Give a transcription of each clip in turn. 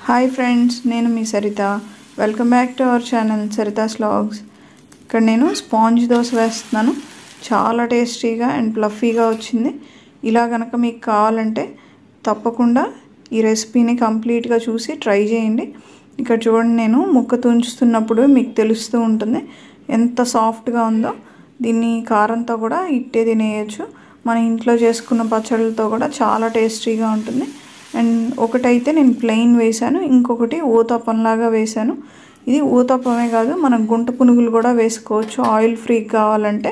hi friends నేను మీ Saritha welcome back to our channel Saritha's vlogs ఇక్కడ నేను స్పాంజ్ దోశ వేస్తున్నాను చాలా టేస్టీగా అండ్ ప్లఫీగా వచ్చింది ఇలా కనుక మీకు కావాలంటే తప్పకుండా ఈ రెసిపీని కంప్లీట్గా చూసి ట్రై చేయండి ఇక్కడ చూడండి నేను ముక్క తుంచుతున్నప్పుడు మీకు తెలుస్తూ ఉంటుంది ఎంత సాఫ్ట్గా ఉందో దీన్ని కారంతో కూడా ఇట్టే తినేయచ్చు మన ఇంట్లో చేసుకున్న పచ్చళ్ళతో కూడా చాలా టేస్టీగా ఉంటుంది అండ్ ఒకటైతే నేను ప్లెయిన్ వేశాను ఇంకొకటి ఊతప్పంలాగా వేశాను ఇది ఊతప్పమే కాదు మనం గుంట పునుగులు కూడా వేసుకోవచ్చు ఆయిల్ ఫ్రీ కావాలంటే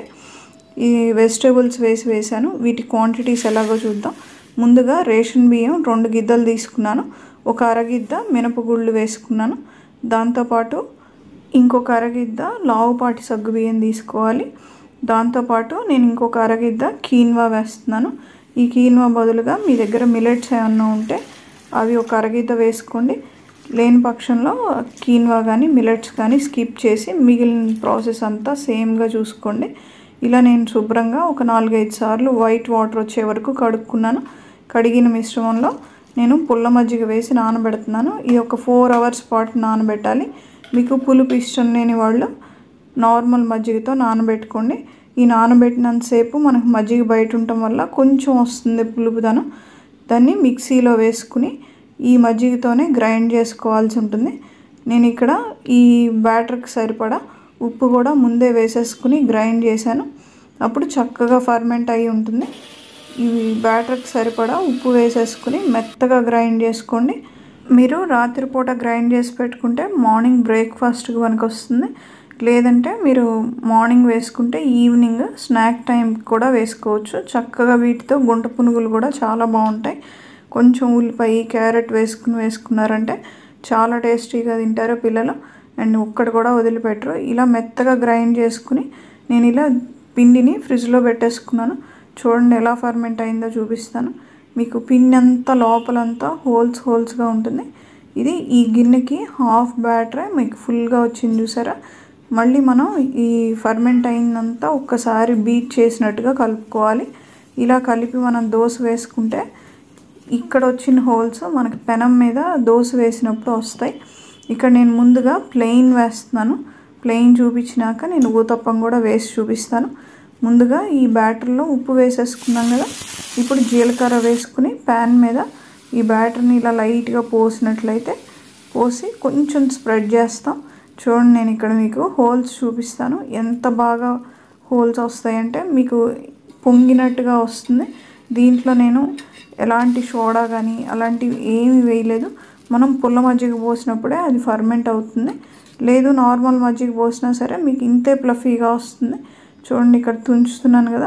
ఈ వెజిటేబుల్స్ వేసి వేశాను వీటి క్వాంటిటీస్ ఎలాగో చూద్దాం ముందుగా రేషన్ బియ్యం రెండు గిద్దలు తీసుకున్నాను ఒక అరగిద్ద మినపగుళ్ళు వేసుకున్నాను దాంతోపాటు ఇంకొక అరగిద్ద లావుపాటి సగ్గు బియ్యం తీసుకోవాలి దాంతోపాటు నేను ఇంకొక అరగిద్ద కీన్వా వేస్తున్నాను ఈ కీన్వా బదులుగా మీ దగ్గర మిలెట్స్ ఏమన్నా ఉంటే అవి ఒక అరగిద్ద వేసుకోండి లేని పక్షంలో కీన్వా కానీ మిలెట్స్ కానీ స్కిప్ చేసి మిగిలిన ప్రాసెస్ అంతా సేమ్గా చూసుకోండి ఇలా నేను శుభ్రంగా ఒక నాలుగైదు సార్లు వైట్ వాటర్ వచ్చే వరకు కడుక్కున్నాను కడిగిన మిశ్రమంలో నేను పుల్ల మజ్జిగ వేసి నానబెడుతున్నాను ఇది ఒక ఫోర్ అవర్స్ పాటు నానబెట్టాలి మీకు పులుపు ఇష్టం లేని వాళ్ళు నార్మల్ మజ్జిగతో నానబెట్టుకోండి ఈ నానబెట్టినంతసేపు మనకు మజ్జిగ బయట ఉండటం వల్ల కొంచెం వస్తుంది పులుపుదనం దాన్ని మిక్సీలో వేసుకుని ఈ మజ్జిగతోనే గ్రైండ్ చేసుకోవాల్సి ఉంటుంది నేను ఇక్కడ ఈ బ్యాటర్కి సరిపడా ఉప్పు కూడా ముందే వేసేసుకుని గ్రైండ్ చేశాను అప్పుడు చక్కగా ఫర్మెంట్ అయి ఉంటుంది ఈ బ్యాటర్కి సరిపడా ఉప్పు వేసేసుకుని మెత్తగా గ్రైండ్ చేసుకోండి మీరు రాత్రిపూట గ్రైండ్ చేసి పెట్టుకుంటే మార్నింగ్ బ్రేక్ఫాస్ట్కి మనకు వస్తుంది లేదంటే మీరు మార్నింగ్ వేసుకుంటే ఈవినింగ్ స్నాక్ టైం కూడా వేసుకోవచ్చు చక్కగా వీటితో గుంట పునుగులు కూడా చాలా బాగుంటాయి కొంచెం ఉల్లిపాయ క్యారెట్ వేసుకుని వేసుకున్నారంటే చాలా టేస్టీగా తింటారు పిల్లలు అండ్ ఒక్కటి కూడా వదిలిపెట్టరు ఇలా మెత్తగా గ్రైండ్ చేసుకుని నేను ఇలా పిండిని ఫ్రిడ్జ్లో పెట్టేసుకున్నాను చూడండి ఎలా ఫర్మెంట్ అయిందో చూపిస్తాను మీకు పిండి అంతా లోపలంతా హోల్స్ హోల్స్గా ఉంటుంది ఇది ఈ గిన్నెకి హాఫ్ బ్యాటరే మీకు ఫుల్గా వచ్చింది చూసారా మళ్ళీ మనం ఈ ఫర్మెంట్ అయిందంతా ఒక్కసారి బీట్ చేసినట్టుగా కలుపుకోవాలి ఇలా కలిపి మనం దోశ వేసుకుంటే ఇక్కడ వచ్చిన హోల్స్ మనకి పెనం మీద దోశ వేసినప్పుడు వస్తాయి ఇక్కడ నేను ముందుగా ప్లెయిన్ వేస్తున్నాను ప్లెయిన్ చూపించినాక నేను ఊతప్పం కూడా వేసి చూపిస్తాను ముందుగా ఈ బ్యాటర్లో ఉప్పు వేసేసుకున్నాం కదా ఇప్పుడు జీలకర్ర వేసుకుని ప్యాన్ మీద ఈ బ్యాటర్ని ఇలా లైట్గా పోసినట్లయితే పోసి కొంచెం స్ప్రెడ్ చేస్తాం చూడండి నేను ఇక్కడ మీకు హోల్స్ చూపిస్తాను ఎంత బాగా హోల్స్ వస్తాయంటే మీకు పొంగినట్టుగా వస్తుంది దీంట్లో నేను ఎలాంటి సోడా కానీ అలాంటివి ఏమి వేయలేదు మనం పుల్ల మజ్జిగ పోసినప్పుడే అది ఫర్మెంట్ అవుతుంది లేదు నార్మల్ మజ్జిగ పోసినా సరే మీకు ఇంతే ప్లఫీగా వస్తుంది చూడండి ఇక్కడ తుంచుతున్నాను కదా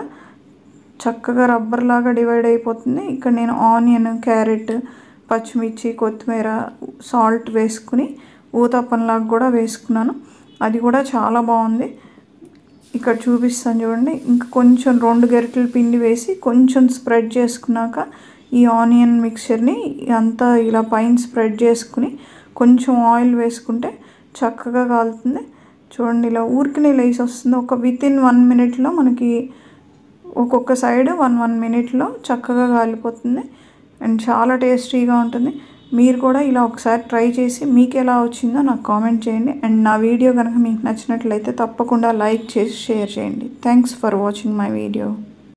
చక్కగా రబ్బర్ లాగా డివైడ్ అయిపోతుంది ఇక్కడ నేను ఆనియన్ క్యారెట్ పచ్చిమిర్చి కొత్తిమీర సాల్ట్ వేసుకుని ఊతప్పంలాగా కూడా వేసుకున్నాను అది కూడా చాలా బాగుంది ఇక్కడ చూపిస్తాను చూడండి ఇంకా కొంచెం రెండు గరిటెల పిండి వేసి కొంచెం స్ప్రెడ్ చేసుకున్నాక ఈ ఆనియన్ మిక్చర్ని అంతా ఇలా పైన స్ప్రెడ్ చేసుకుని కొంచెం ఆయిల్ వేసుకుంటే చక్కగా కాలుతుంది చూడండి ఇలా ఊరికినే లేసి వస్తుంది ఒక విత్ ఇన్ వన్ మినిట్లో మనకి ఒక్కొక్క సైడ్ వన్ వన్ మినిట్లో చక్కగా కాలిపోతుంది అండ్ చాలా టేస్టీగా ఉంటుంది మీరు కూడా ఇలా ఒకసారి ట్రై చేసి మీకు ఎలా వచ్చిందో నాకు కామెంట్ చేయండి అండ్ నా వీడియో కనుక మీకు నచ్చినట్లయితే తప్పకుండా లైక్ చేసి షేర్ చేయండి thanks for watching my video